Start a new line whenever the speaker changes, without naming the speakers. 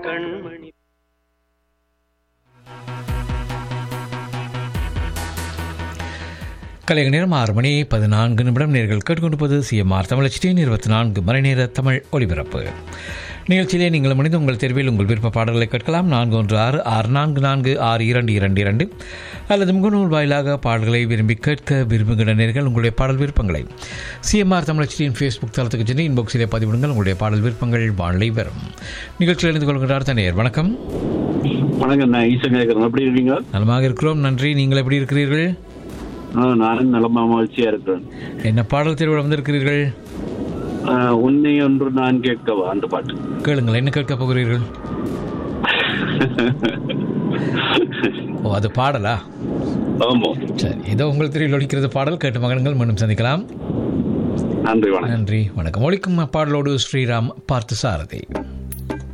கண்மணி
கலைக நேரம் ஆறு மணி பதினான்கு நிமிடம் நேர்கள் கேட்டுக்கொண்டிருப்பது சிஎம்ஆர் தமிழச்சியின் இருபத்தி நான்கு மணி நேர தமிழ் ஒலிபரப்பு நிகழ்ச்சியிலே நீங்கள் மனித உங்கள் தேர்வில் உங்கள் விருப்ப பாடல்களை கேட்கலாம் நான்கு ஒன்று ஆறு ஆறு நான்கு நான்கு ஆறு இரண்டு இரண்டு இரண்டு அல்லது முகநூல் வாயிலாக பாடல்களை விரும்பி கேட்க விரும்புகிற நேர்கள் உங்களுடைய பாடல் விருப்பங்களை சிஎம்ஆர் தமிழச்சியின் ஃபேஸ்புக் தளத்துக்கு சென்று இன்பாக்ஸிலே பதிவிடுங்கள் உங்களுடைய பாடல் விருப்பங்கள் வாழை வரும் நிகழ்ச்சியில் இணைந்து கொள்கிறார் தனியர் வணக்கம்
வணக்கம் நான் ஈசன் கேட்கறேன் எப்படி இருக்கீங்க
நலமாக இருக்கிறோம் நன்றி நீங்கள் எப்படி இருக்கிறீர்கள்
ஆ, நானும் நலமா மகிழ்ச்சியா இருக்கிறேன்
என்ன பாடல் தேர்வில் வந்திருக்கிறீர்கள்
ஆ, உன்னை ஒன்று நான் கேட்கவா அந்த பாட்டு
கேளுங்கள் என்ன கேட்க போகிறீர்கள் ஓ அது பாடலா
ஆமா
சரி இதோ உங்கள் திரையில் ஒழிக்கிறது பாடல் கேட்டு மகன்கள் மீண்டும் சந்திக்கலாம்
நன்றி வணக்கம்
நன்றி வணக்கம் ஒழிக்கும் பாடலோடு ஸ்ரீராம் பார்த்து சாரதி